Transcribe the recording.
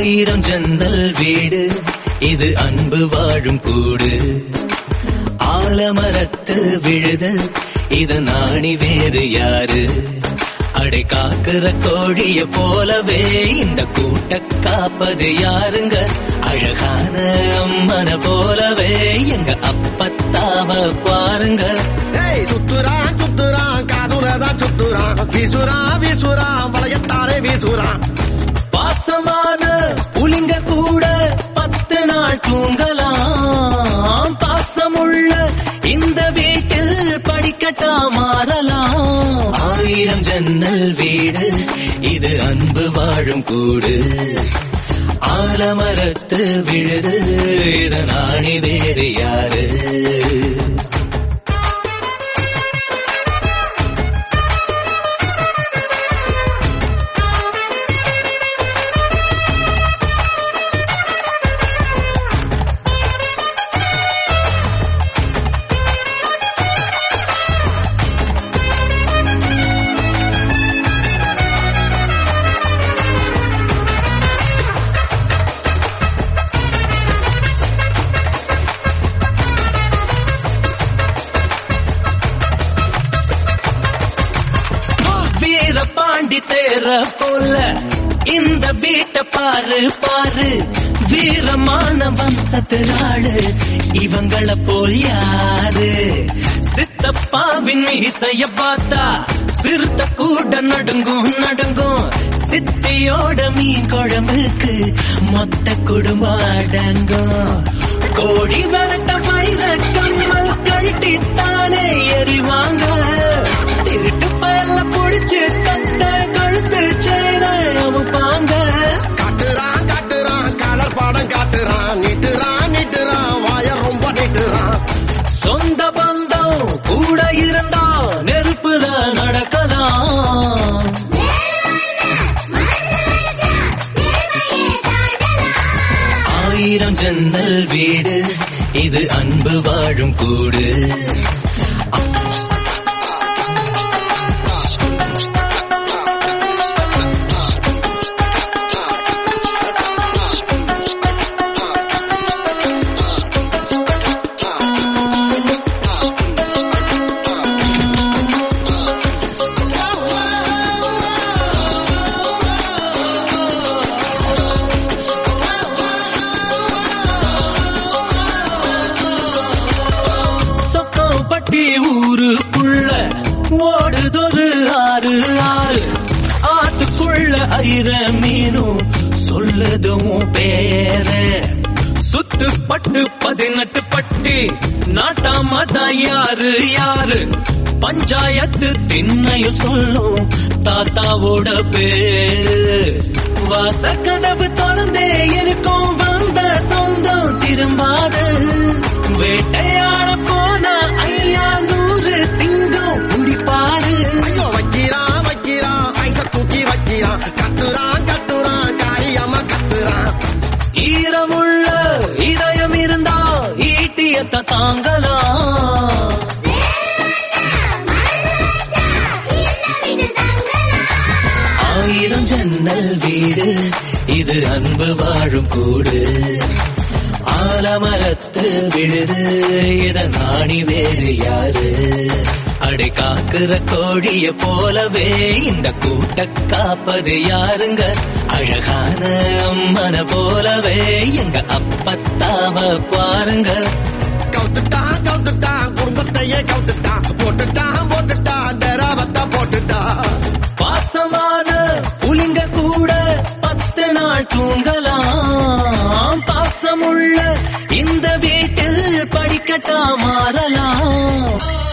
ஆயிரம் ஜன்னல் வீடு இது அன்பு வாழும் கூடு ஆலமரத்து விழுது இது நாணி வேறு யாரு அடை காக்குற கோழிய போலவே இந்த கூட்ட காப்பது யாருங்க அழகான அம்மன போலவே எங்க அப்பத்தாவ பாருங்க ஏய் சுத்துறான் சுத்துறான் காதுலதான் சுத்துறான் வீசுறான் வீசுறான் வளையத்தாலே வீசுறான் பாசமான புலிங்க கூட பத்து நாள் தூங்கலாம் பாசமுள்ள இந்த வீட்டில் படிக்கட்டா மாறலாம் ஆயிரம் ஜன்னல் வீடு இது அன்பு வாழும் கூடு ஆலமரத்து விழுது இதனாணி வேறு யாரு வீர பாண்டி தேர போல இந்த வீட்டை பாரு பாரு வீரமான வம்சத்தினாடு இவங்கள போல் யாரு சித்தப்பாவின் மீசைய பார்த்தா சிறுத்த கூட நடுங்கும் நடுங்கும் சித்தியோட மீன் குழம்புக்கு மொத்த குடும்பம் அடங்கும் கோழி விரட்ட மயிர கம்மல் கழட்டித்தானே எறிவாங்க திருட்டு பயல புடிச்சு கட்ட கழுத்து சேர அமுப்பாங்க காட்டுறான் காட்டுறான் கலர் படம் காட்டுறான் நீட்டுறான் நீட்டுறான் வாய ரொம்ப நீட்டுறான் சொந்த பந்தம் கூட இருந்தா நெருப்புல நடக்கலாம் ஆயிரம் ஜன்னல் வீடு இது அன்பு வாழும் கூடு சொக்கம்பட்டி ஊருக்குள்ள ஓடுதொரு ஆறு ஆறு ஆத்துக்குள்ள ஐர மீனும் சொல்லுதும் பேர சுத்து பட்டு பதினெட்டு பட்டி நாட்டாம தான் யாரு யாரு பஞ்சாயத்து திண்ணையும் சொல்லும் தாத்தாவோட பேரு வாசக்கதவு திறந்தே இருக்கும் வந்த சொந்தம் திரும்பாது வேட்டையாட போன ஐயா நூறு சிங்கம் குடிப்பாரு ஐயோ வைக்கிறான் வைக்கிறான் ஐச தூக்கி வைக்கிறான் கத்துறான் கத்துறான் காரியமா கத்துறான் ஈரமுள்ள இதயம் இருந்தா ஈட்டியத்த தாங்கலாம் ஆயிரம் ஜன்னல் வீடு இது அன்பு வாழும் கூடு ஆலமரத்து விழுது இத நாணி வேறு யாரு அடை காக்குற கோழிய போலவே இந்த கூட்ட காப்பது யாருங்க அழகான அம்மன போலவே எங்க அப்பத்தாவ பாருங்க கவுத்துட்டான் கவுத்துட்டான் குடும்பத்தையே கவுத்துட்டான் போட்டுட்டான் போட்டுட்டான் தெராவத்தா போட்டுட்டான் பாசமான புலிங்க கூட பத்து நாள் தூங்கலாம் பாசமுள்ள இந்த வீட்டில் படிக்கட்டா மாறலாம்